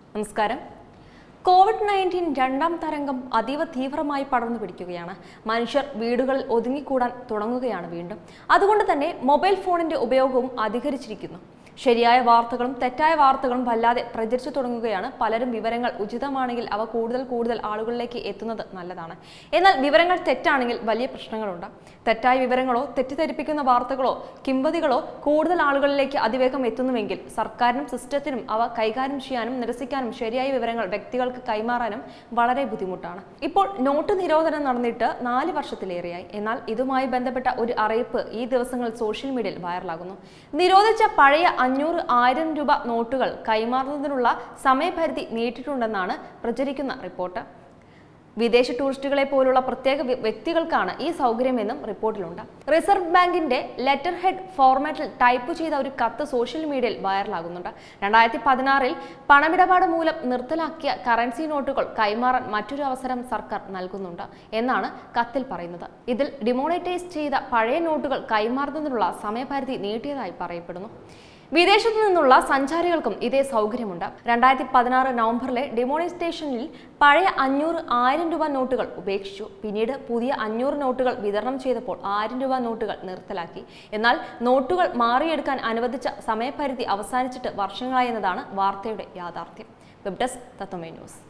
നമസ്കാരം Covid nineteen രണ്ടാം തരംഗം അതീവ തീവ്രമായി പടർന്നു പിടിക്കുകയാണ് മനുഷ്യർ വീടുകളിൽ ഒതുങ്ങിക്കൂടാൻ തുടങ്ങുകയാണ് വീണ്ടും അതുകൊണ്ട് തന്നെ മൊബൈൽ ഫോണിന്റെ ഉപയോഗവും അധികരിച്ചിരിക്കുന്നു ശരിയായ വാർത്തകളും തെറ്റായ വാർത്തകളും വല്ലാതെ പ്രചരിച്ചു തുടങ്ങുകയാണ് പലരും വിവരങ്ങൾ ഉചിതമാണെങ്കിൽ അവ കൂടുതൽ കൂടുതൽ ആളുകളിലേക്ക് എത്തുന്നത് നല്ലതാണ് എന്നാൽ വിവരങ്ങൾ തെറ്റാണെങ്കിൽ വലിയ പ്രശ്നങ്ങളുണ്ട് തെറ്റായ വിവരങ്ങളോ തെറ്റിദ്ധരിപ്പിക്കുന്ന വാർത്തകളോ കിംവദികളോ കൂടുതൽ ആളുകളിലേക്ക് അതിവേഗം എത്തുന്നുവെങ്കിൽ സർക്കാരിനും സിസ്റ്റത്തിനും അവ കൈകാര്യം ചെയ്യാനും നിരസിക്കാനും ശരിയായ വിവരങ്ങൾ വ്യക്തികൾക്ക് കൈമാറാനും വളരെ ബുദ്ധിമുട്ടാണ് ഇപ്പോൾ നോട്ട് നിരോധനം നടന്നിട്ട് നാല് വർഷത്തിലേറെയായി എന്നാൽ ഇതുമായി ബന്ധപ്പെട്ട ഒരു അറിയിപ്പ് ഈ ദിവസങ്ങളിൽ സോഷ്യൽ മീഡിയയിൽ വൈറലാകുന്നു നിരോധിച്ച പഴയ അഞ്ഞൂറ് ആയിരം രൂപ നോട്ടുകൾ കൈമാറുന്നതിനുള്ള സമയപരിധി നീട്ടിയിട്ടുണ്ടെന്നാണ് പ്രചരിക്കുന്ന റിപ്പോർട്ട് വിദേശ ടൂറിസ്റ്റുകളെ പോലുള്ള പ്രത്യേക വ്യ- വ്യക്തികൾക്കാണ് ഈ സൗകര്യമെന്നും റിപ്പോർട്ടിലുണ്ട് റിസർവ് ബാങ്കിന്റെ ലെറ്റർ ഹെഡ് ഫോർമാറ്റിൽ ടൈപ്പ് ചെയ്ത ഒരു കത്ത് സോഷ്യൽ മീഡിയയിൽ വൈറലാകുന്നുണ്ട് രണ്ടായിരത്തി പതിനാറിൽ പണമിടപാട് മൂലം നിർത്തലാക്കിയ കറൻസി നോട്ടുകൾ കൈമാറാൻ മറ്റൊരു അവസരം സർക്കാർ നൽകുന്നുണ്ട് എന്നാണ് കത്തിൽ പറയുന്നത് ഇതിൽ ഡിമോണിറ്റൈസ് ചെയ്ത പഴയ നോട്ടുകൾ കൈമാറുന്നതിനുള്ള സമയപരിധി നീട്ടിയതായി പറയപ്പെടുന്നു വിദേശത്തു നിന്നുള്ള സഞ്ചാരികൾക്കും ഇതേ സൗകര്യമുണ്ട് രണ്ടായിരത്തി പതിനാറ് നവംബറിലെ ഡിമോണിസ്റ്റേഷനിൽ പഴയ അഞ്ഞൂറ് ആയിരം രൂപ നോട്ടുകൾ ഉപേക്ഷിച്ചു പിന്നീട് പുതിയ അഞ്ഞൂറ് നോട്ടുകൾ വിതരണം ചെയ്തപ്പോൾ ആയിരം രൂപ നോട്ടുകൾ നിർത്തലാക്കി എന്നാൽ നോട്ടുകൾ മാറിയെടുക്കാൻ അനുവദിച്ച സമയപരിധി അവസാനിച്ചിട്ട് വർഷങ്ങളായി എന്നതാണ് വാർത്തയുടെ യാഥാർത്ഥ്യം വെബ് ഡെസ്ക് തത്വമേ ന്യൂസ്